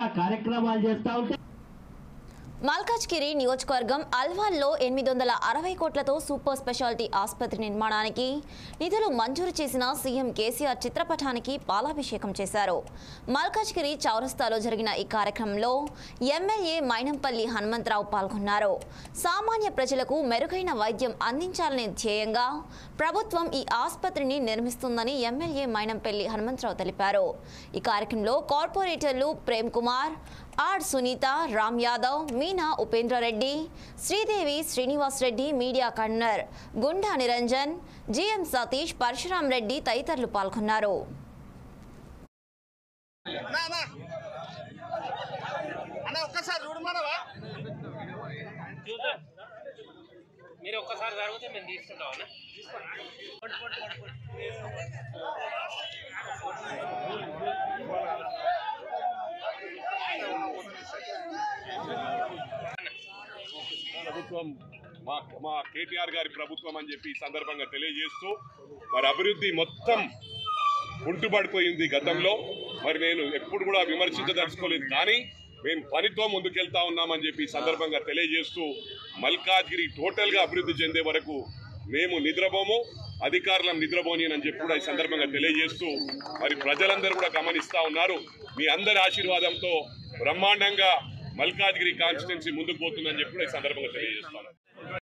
కార్యక్రమాలు చేస్తా ఉంటే మల్కాజ్గిరి నియోజకవర్గం అల్వాల్లో ఎనిమిది వందల అరవై కోట్లతో సూపర్ స్పెషాలిటీ ఆసుపత్రి నిర్మాణానికి నిధులు మంజూరు చేసిన సీఎం కేసీఆర్ చిత్రపటానికి పాలాభిషేకం చేశారు మల్కాజ్గిరి చౌరస్తాలో జరిగిన ఈ కార్యక్రమంలో ఎమ్మెల్యే మైనంపల్లి హనుమంతరావు పాల్గొన్నారు సామాన్య ప్రజలకు మెరుగైన వైద్యం అందించాలనే ధ్యేయంగా ప్రభుత్వం ఈ ఆసుపత్రిని నిర్మిస్తుందని ఎమ్మెల్యే మైనంపల్లి హనుమంతరావు తెలిపారు ఈ కార్యక్రమంలో కార్పొరేటర్లు Prem Kumar R Sunitha Ram Yadav Meena Upendra Reddy Sridevi Srinivas Reddy media convener Gunda Niranjan GM Satish Parashuram Reddy తదితరులు పాల్గొన్నారు అన్న ఒక్కసారి చూడమనవా చూద్దాం మీరు ఒక్కసారి జరిగితే మేము తీసుకుంటాం అన్న ప్రభుత్వం మా మా కేటీఆర్ గారి ప్రభుత్వం అని చెప్పి ఈ సందర్భంగా తెలియజేస్తూ మరి అభివృద్ధి మొత్తం కుంటుపడిపోయింది గతంలో మరి నేను ఎప్పుడు కూడా విమర్శించదలుచుకోలేదు కానీ మేము పనితో ముందుకెళ్తా ఉన్నామని చెప్పి ఈ సందర్భంగా తెలియజేస్తూ మల్కాజ్గిరి టోటల్ గా అభివృద్ధి చెందే వరకు మేము నిద్రపోము అధికారులం నిద్రపోని అని చెప్పి కూడా ఈ సందర్భంగా తెలియజేస్తూ మరి ప్రజలందరూ కూడా గమనిస్తా ఉన్నారు మీ అందరి ఆశీర్వాదంతో బ్రహ్మాండంగా మల్కాజ్గిరి కాన్స్టిట్యున్సీ ముందుకు పోతుందని చెప్పి కూడా ఈ సందర్భంగా తెలియజేస్తాను